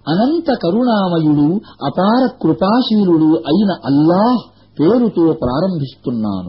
అనంత కరుణామయుడు అపార కృపాశీలుడు అయిన అల్లాహ్ పేరుతో ప్రారంభిస్తున్నాను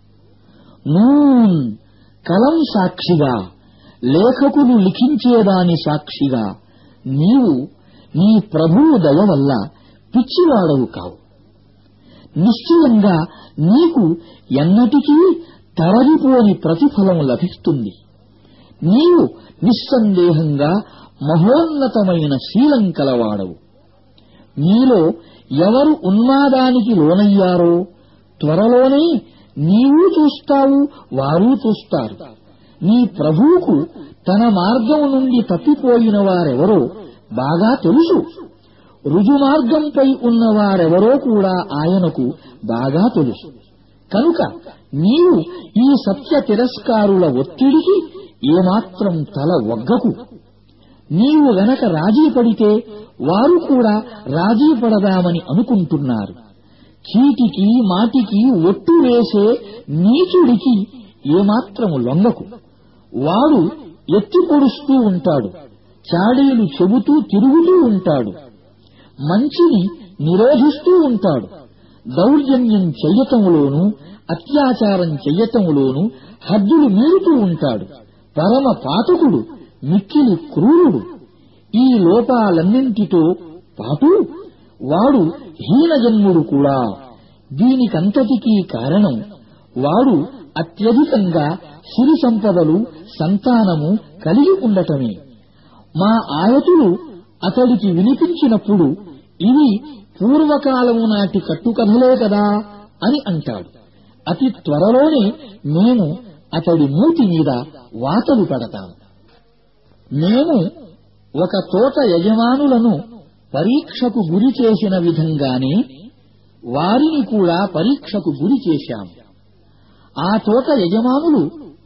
నూన్ కలం సాక్షిగా లేఖకులు లిఖించేదాని సాక్షిగా నీవు నీ ప్రభువు దయ వల్ల పిచ్చివాడవు కావు నిశ్చయంగా నీకు ఎన్నటికీ తరలిపోని ప్రతిఫలం లభిస్తుంది నీవు నిస్సందేహంగా మహోన్నతమైన శీలం కలవాడవు మీలో ఎవరు ఉన్మాదానికి లోనయ్యారో త్వరలోనే నీవు చూస్తావు వారు చూస్తారు నీ ప్రభువుకు తన మార్గం నుండి తప్పిపోయిన వారెవరో బాగా తెలుసు రుజుమార్గంపై ఉన్నవారెవరో కూడా ఆయనకు బాగా తెలుసు కనుక నీవు ఈ సత్య తిరస్కారుల ఒత్తిడికి ఏమాత్రం తల ఒగ్గకు నీవు గనక రాజీ పడితే వారు కూడా రాజీ పడదామని అనుకుంటున్నారు చీటికి మాటికి ఒట్టు వేసే నీచుడికి ఏమాత్రము లొంగకు వాడు ఎత్తి పొడుస్తూ ఉంటాడు చాడీలు చెబుతూ తిరుగుతూ ఉంటాడు మంచిని నిరోధిస్తూ ఉంటాడు దౌర్జన్యం చెయ్యటంలోనూ అత్యాచారం చెయ్యటంలోనూ హద్దులు మీరుతూ ఉంటాడు పరమ పాతకుడు మిక్కిలి క్రూరుడు ఈ లోపాలన్నింటితో పాటు వాడు హీనజన్ముడు కూడా దీనికంతటికీ కారణం వాడు అత్యధికంగా సిరి సంపదలు సంతానము కలిగి ఉండటమే మా ఆయతులు అతడికి వినిపించినప్పుడు ఇవి పూర్వకాలము నాటి కట్టుకథలే కదా అని అంటాడు అతి త్వరలోనే మేము అతడి మూతి మీద వాతలు పెడతాము మేము ఒక తోట యజమానులను పరీక్షకు గురి చేసిన విధంగానే వారిని కూడా పరీక్షకు గురి చేశాము ఆ తోట యజమానులు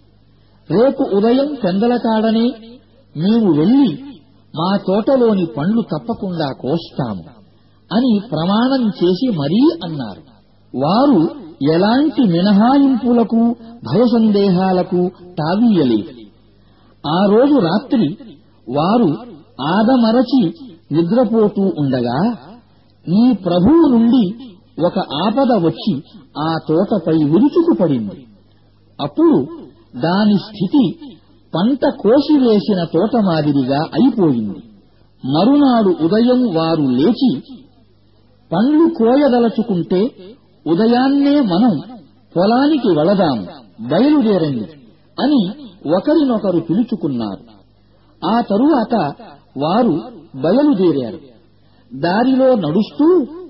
రేపు ఉదయం పెందలకాడనే మేము వెళ్లి మా తోటలోని పండ్లు తప్పకుండా కోస్తాము అని ప్రమాణం చేసి మరీ అన్నారు వారు ఎలాంటి మినహాయింపులకు భయసందేహాలకు తావీయలేదు ఆ రోజు రాత్రి వారు ఆదమరచి నిద్రపోతూ ఉండగా నీ ప్రభువు నుండి ఒక ఆపద వచ్చి ఆ తోటపై విరుచుకుపడింది అప్పుడు దాని స్థితి పంట కోసివేసిన తోట మాదిరిగా అయిపోయింది మరునాడు ఉదయం వారు లేచి పండ్లు కోయదలచుకుంటే ఉదయాన్నే మనం పొలానికి వెళదాం బయలుదేరండి అని ఒకరినొకరు పిలుచుకున్నారు ఆ తరువాత వారు బయలుదేరారు దారిలో నడుస్తూ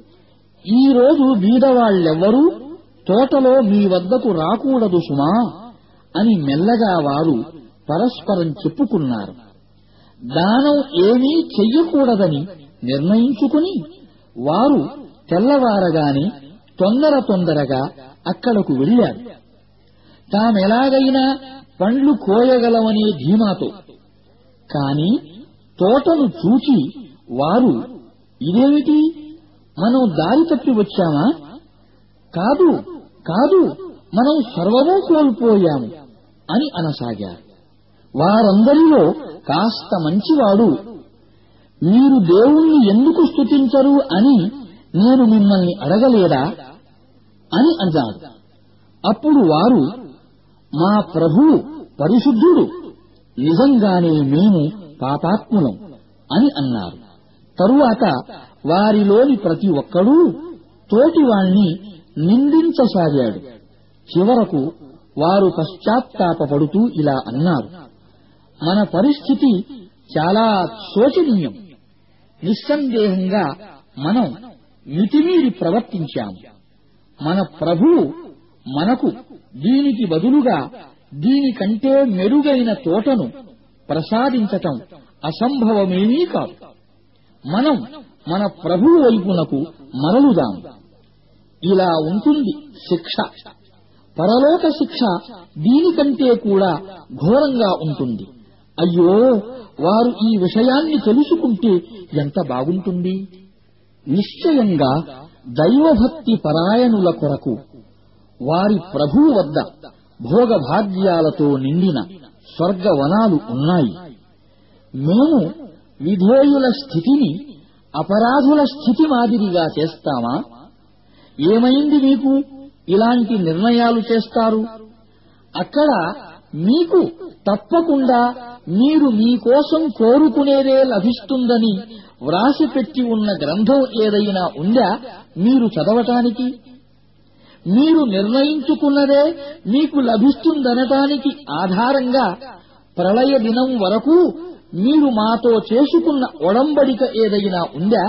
ఈ రోజు బీదవాళ్లెవ్వరూ తోటలో మీ వద్దకు రాకూడదు సుమా అని మెల్లగా వారు పరస్పరం చెప్పుకున్నారు దానం ఏమీ చెయ్యకూడదని నిర్ణయించుకుని వారు తెల్లవారగానే తొందర తొందరగా అక్కడకు వెళ్లారు తామెలాగైనా పండ్లు కోయగలమనే ధీమాతో కాని తోటను చూచి వారు ఇదేమిటి మనం దారి తప్పి వచ్చామా కాదు కాదు మనం సర్వమూ కోల్పోయాము అని అనసాగారు వారందరిలో కాస్త మంచివాడు మీరు దేవుణ్ణి ఎందుకు స్తుతించరు అని నేను మిమ్మల్ని అడగలేదా అని అన్నాడు అప్పుడు వారు మా ప్రభువు పరిశుద్ధుడు నిజంగానే మేము పాపాత్ములం అని అన్నారు తరువాత వారిలోని ప్రతి ఒక్కడూ తోటివాణ్ణి నిందించసాగాడు చివరకు వారు పశ్చాత్తాపపడుతూ ఇలా అన్నారు మన పరిస్థితి చాలా శోచనీయం నిస్సందేహంగా మనం మితిమీరి ప్రవర్తించాము మన ప్రభువు మనకు దీనికి బదులుగా దీనికంటే మెరుగైన తోటను ప్రసాదించటం అసంభవమేమీ కాదు మనం మన ప్రభువు వైపునకు మరలుదాం ఇలా ఉంటుంది శిక్ష పరలోక శిక్ష దీనికంటే కూడా ఘోరంగా ఉంటుంది అయ్యో వారు ఈ విషయాన్ని తెలుసుకుంటే ఎంత బాగుంటుంది నిశ్చయంగా దైవభక్తి పరాయణుల కొరకు వారి ప్రభువు వద్ద భోగభాగ్యాలతో నిండిన స్వర్గవనాలు ఉన్నాయి మేము విధేయుల స్థితిని అపరాధుల స్థితి మాదిరిగా చేస్తామా ఏమైంది మీకు ఇలాంటి నిర్ణయాలు చేస్తారు అక్కడ మీకు తప్పకుండా మీరు మీకోసం కోరుకునేదే లభిస్తుందని వ్రాసిపెట్టి ఉన్న గ్రంథం ఏదైనా ఉందా మీరు చదవటానికి మీరు నిర్ణయించుకున్నదే మీకు లభిస్తుందనటానికి ఆధారంగా ప్రళయ దినం వరకు మీరు మాతో చేసుకున్న ఒడంబడిక ఏదైనా ఉందా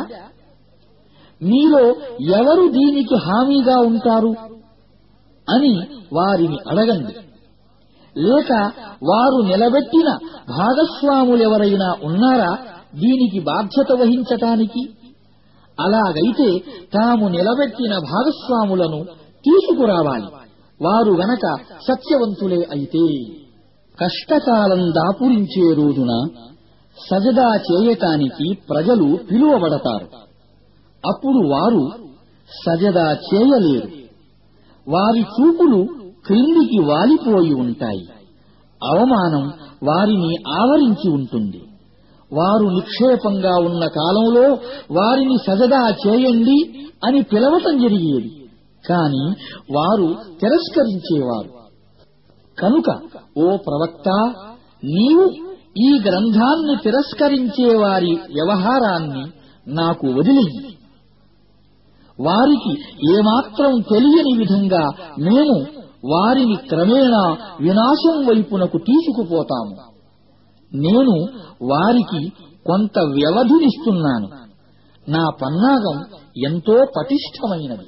మీలో ఎవరు దీనికి హామీగా ఉంటారు అని వారిని అడగండి లేక వారు నిలబెట్టిన భాగస్వాములెవరైనా ఉన్నారా దీనికి బాధ్యత వహించటానికి అలాగైతే తాము నిలబెట్టిన భాగస్వాములను తీసుకురావాలి వారు గనక సత్యవంతులే అయితే కష్టకాలం దాపురించే రోజున సజదా చేయటానికి ప్రజలు పిలువబడతారు అప్పుడు వారు సజదా చేయలేరు వారి చూపులు క్రిందికి వాలిపోయి ఉంటాయి అవమానం వారిని ఆవరించి ఉంటుంది వారు నిక్షేపంగా ఉన్న కాలంలో వారిని సజదా చేయండి అని పిలవటం జరిగేది కాని వారు తిరస్కరించేవారు కనుక ఓ ప్రవక్త నీవు ఈ గ్రంథాన్ని తిరస్కరించే వారి వ్యవహారాన్ని నాకు వదిలేయి వారికి ఏమాత్రం తెలియని విధంగా మేము వారిని క్రమేణా వినాశం వైపునకు తీసుకుపోతాము నేను వారికి కొంత వ్యవధినిస్తున్నాను నా పన్నాగం ఎంతో పటిష్టమైనది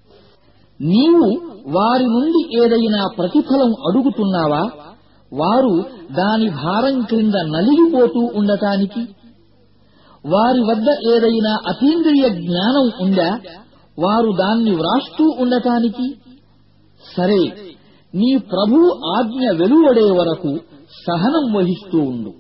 నీవు వారి నుండి ఏదైనా ప్రతిఫలం అడుగుతున్నావా వారు దాని భారం క్రింద నలిగిపోతూ ఉండటానికి వారి వద్ద ఏదైనా అతీంద్రియ జ్ఞానం ఉందా వారు దాన్ని వ్రాస్తూ ఉండటానికి సరే నీ ప్రభు ఆజ్ఞ వెలువడే వరకు సహనం వహిస్తూ ఉండు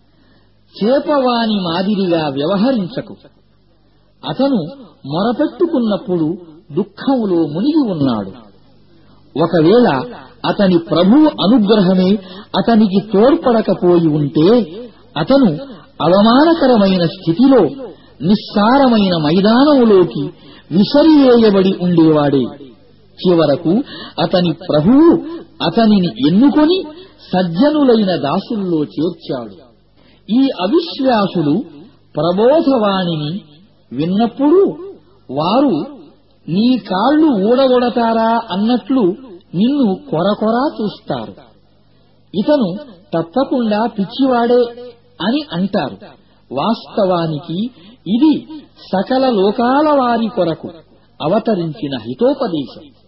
చేపవాని మాదిరిగా వ్యవహరించకు అతను మొరపెట్టుకున్నప్పుడు దుఃఖంలో మునిగి ఉన్నాడు ఒకవేళ అతని ప్రభు అనుగ్రహమే అతనికి తోడ్పడకపోయి ఉంటే అతను అవమానకరమైన స్థితిలో నిస్సారమైన మైదానములోకి విసరివేయబడి ఉండేవాడే చివరకు అతని ప్రభువు అతనిని ఎన్నుకొని సజ్జనులైన దాసుల్లో చేర్చాడు ఈ అవిశ్వాసులు ప్రబోధవాణిని విన్నప్పుడు వారు నీ కాళ్ళు ఊడగొడతారా అన్నట్లు నిన్ను కొరకొరా చూస్తారు ఇతను తప్పకుండా పిచ్చివాడే అని అంటారు వాస్తవానికి ఇది సకల లోకాల వారి కొరకు అవతరించిన హితోపదేశం